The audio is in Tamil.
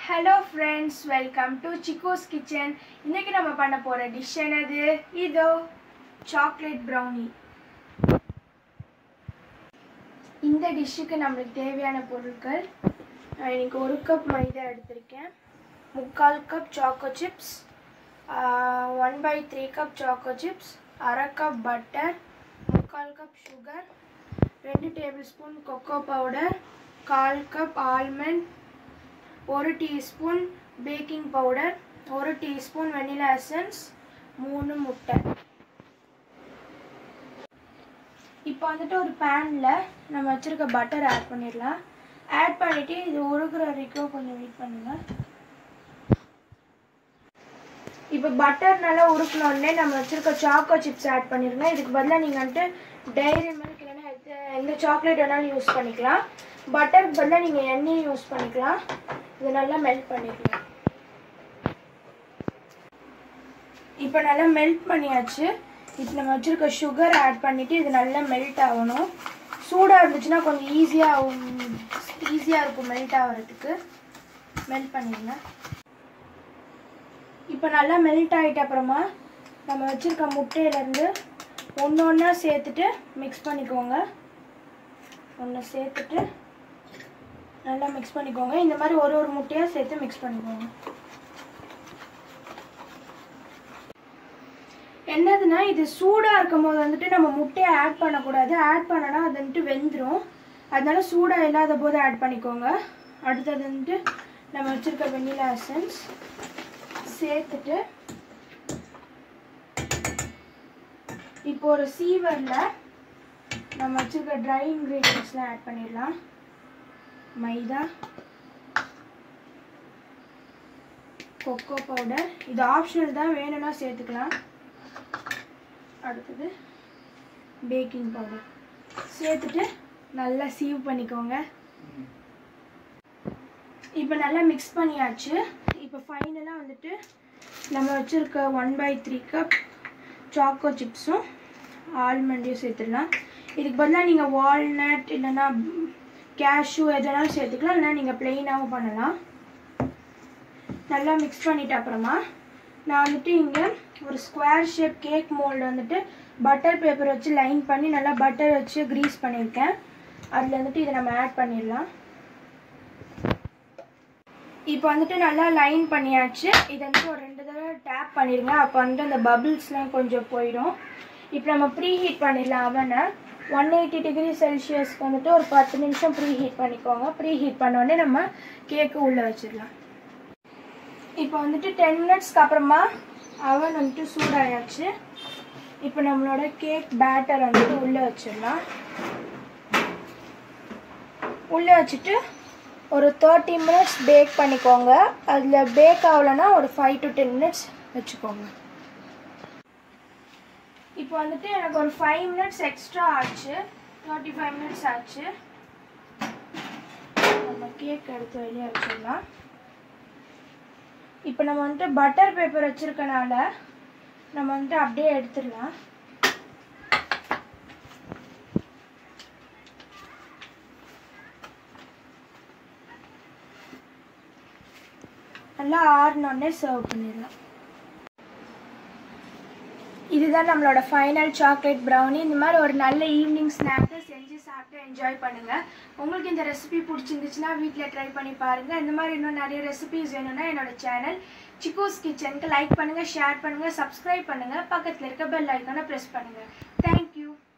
hello friends welcome to Chikko's kitchen இன்னைக்கு நம்ம பண்ண போகிற டிஷ் என்னது இதோ சாக்லேட் ப்ரௌனி இந்த டிஷ்ஷுக்கு நம்மளுக்கு தேவையான பொருட்கள் நான் இன்னைக்கு ஒரு கப் மைதா எடுத்திருக்கேன் முக்கால் cup choco chips one by three cup choco chips அரை கப் பட்டர் முக்கால் கப் சுகர் ரெண்டு டேபிள் ஸ்பூன் கொக்கோ பவுடர் கால் கப் ஆல்மண்ட் ஒரு டீஸ்பூன் பேக்கிங் பவுடர் ஒரு டீஸ்பூன் வெனிலா எசன்ஸ் மூணு முட்டை இப்போ வந்துட்டு ஒரு பேனில் நம்ம வச்சுருக்க பட்டர் ஆட் பண்ணிடலாம் ஆட் பண்ணிவிட்டு இது உருகுற வரைக்கும் கொஞ்சம் வெயிட் பண்ணுங்கள் இப்போ பட்டர் நல்லா உருக்கினோடனே நம்ம வச்சுருக்க சாக்கோ சிப்ஸ் ஆட் பண்ணிடுங்க இதுக்கு பதிலாக நீங்கள் வந்துட்டு டைரி மில்க் இல்லைன்னா எந்த எந்த சாக்லேட் வேணாலும் யூஸ் பண்ணிக்கலாம் பட்டருக்கு பதிலாக நீங்கள் எண்ணெயும் யூஸ் பண்ணிக்கலாம் இது நல்லா மெல்ட் பண்ணிக்கலாம் இப்போ நல்லா மெல்ட் பண்ணியாச்சு இப்போ நம்ம வச்சுருக்க சுகர் ஆட் பண்ணிவிட்டு இது நல்லா மெல்ட் ஆகணும் சூடாக இருந்துச்சுன்னா கொஞ்சம் ஈஸியாக ஈஸியாக இருக்கும் மெல்ட் ஆகிறதுக்கு மெல்ட் பண்ணிடுங்க இப்போ நல்லா மெல்ட் ஆகிட்ட அப்புறமா நம்ம வச்சுருக்க முட்டையிலேருந்து ஒன்று ஒன்றா சேர்த்துட்டு மிக்ஸ் பண்ணிக்கோங்க ஒன்று சேர்த்துட்டு நல்லா மிக்ஸ் பண்ணிக்கோங்க இந்த மாதிரி ஒரு ஒரு முட்டையாக சேர்த்து மிக்ஸ் பண்ணிக்கோங்க என்னதுன்னா இது சூடாக இருக்கும் போது வந்துட்டு நம்ம முட்டையை ஆட் பண்ணக்கூடாது ஆட் பண்ணனா அது வந்துட்டு வெந்துடும் அதனால சூடாக இல்லாத போது ஆட் பண்ணிக்கோங்க அடுத்தது வந்துட்டு நம்ம வச்சுருக்க வெண்ணிலா எசன்ஸ் சேர்த்துட்டு இப்போ ஒரு சீவரில் நம்ம வச்சுருக்க ட்ரை இன்க்ரீடியன்ஸ்லாம் ஆட் பண்ணிடலாம் மைதா கொக்கோ பவுடர் இது ஆப்ஷனல் தான் வேணும்னா சேர்த்துக்கலாம் அடுத்தது பேக்கிங் பவுடர் சேர்த்துட்டு நல்லா சீவ் பண்ணிக்கோங்க இப்போ நல்லா மிக்ஸ் பண்ணியாச்சு இப்போ ஃபைனலாக வந்துட்டு நம்ம வச்சுருக்க one by three cup choco சிப்ஸும் ஆல்மண்டையும் சேர்த்துடலாம் இதுக்கு பதிலாக நீங்கள் வால்நட் இல்லைன்னா கேஷ்யூ எதனாலும் சேர்த்துக்கலாம் இல்லைனா நீங்கள் ப்ளெயினாகவும் பண்ணலாம் நல்லா மிக்ஸ் பண்ணிட்ட அப்புறமா நான் வந்துட்டு இங்கே ஒரு ஸ்கொயர் ஷேப் கேக் மோல்டு வந்துட்டு பட்டர் பேப்பர் வச்சு லைன் பண்ணி நல்லா பட்டர் வச்சு க்ரீஸ் பண்ணியிருக்கேன் அதில் வந்துட்டு இதை நம்ம ஆட் பண்ணிடலாம் இப்போ வந்துட்டு நல்லா லைன் பண்ணியாச்சு இதை வந்துட்டு ஒரு ரெண்டு தடவை டேப் பண்ணிடுங்க அப்போ வந்துட்டு அந்த பபிள்ஸ்லாம் கொஞ்சம் போயிடும் இப்போ நம்ம ப்ரீ ஹீட் பண்ணிடலாம் அவனை ஒன் எயிட்டி டிகிரி செல்சியஸ்க்கு வந்துட்டு ஒரு பத்து நிமிஷம் ப்ரீ ஹீட் பண்ணிக்கோங்க ப்ரீ ஹீட் பண்ணோடனே நம்ம கேக்கு உள்ளே வச்சிடலாம் இப்போ வந்துட்டு டென் மினிட்ஸ்க்கு அப்புறமா அவன் வந்துட்டு சூடாயாச்சு இப்போ நம்மளோட கேக் பேட்டர் வந்துட்டு உள்ளே வச்சிடலாம் உள்ளே வச்சுட்டு ஒரு தேர்ட்டி மினிட்ஸ் பேக் பண்ணிக்கோங்க அதில் பேக் ஆகலைன்னா ஒரு ஃபைவ் டு டென் மினிட்ஸ் வச்சுக்கோங்க இப்போ வந்துட்டு எனக்கு ஒரு ஃபைவ் மினிட்ஸ் எக்ஸ்ட்ரா ஆச்சு தேர்ட்டி ஃபைவ் மினிட்ஸ் ஆச்சு நம்ம கேக் எடுத்து வெளியே வச்சிடலாம் இப்போ நம்ம வந்துட்டு பட்டர் பேப்பர் வச்சுருக்கனால நம்ம வந்துட்டு அப்படியே எடுத்துடலாம் நல்லா ஆறினோடனே சர்வ் பண்ணிடலாம் இதுதான் நம்மளோட ஃபைனல் சாக்லேட் ப்ரௌனி இந்த மாதிரி ஒரு நல்ல ஈவினிங் ஸ்நாக்கு செஞ்சு சாப்பிட்டு என்ஜாய் பண்ணுங்கள் உங்களுக்கு இந்த ரெசிபி பிடிச்சிருந்துச்சுன்னா வீட்டில் ட்ரை பண்ணி பாருங்கள் இந்த மாதிரி இன்னும் நிறைய ரெசிபிஸ் வேணும்னா என்னோட சேனல் சிக்கோஸ் கிச்சனுக்கு லைக் பண்ணுங்கள் ஷேர் பண்ணுங்கள் சப்ஸ்கிரைப் பண்ணுங்கள் பக்கத்தில் இருக்க பெல் ஐக்கானை ப்ரெஸ் பண்ணுங்கள் தேங்க்யூ